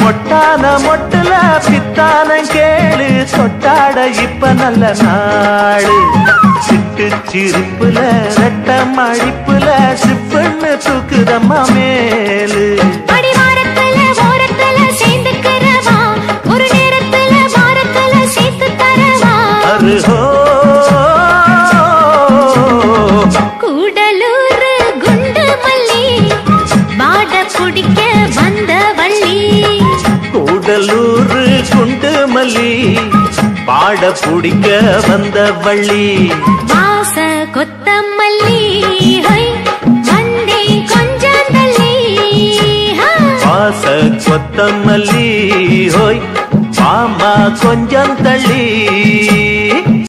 மொட்டான மொட்டுல பித்தான கேளு தொட்டாட இப்ப நல்ல நாடு சிட்டு சிரிப்புல ரெட்ட மழிப்புல சிப்புன்னு தூக்குதம்மா மேலு அடிவாரத்துல ஓரத்துல சேர்ந்துக்கிறவா ஒரு நேரத்துல வாரத்துல சேர்த்து தரவா அருஹோ கூடலூர் குண்டு மல்லி வாட பிடிக்க வந்த வள்ளி கூடலூர் குண்டு மல்லி பாட பிடிக்க வந்த வள்ளி வாச கொத்தமல்லி ஹை வந்தே கொஞ்சம் தள்ளி ஹா. வாச கொத்தமல்லி ஹோய் மாமா கொஞ்சம் தள்ளி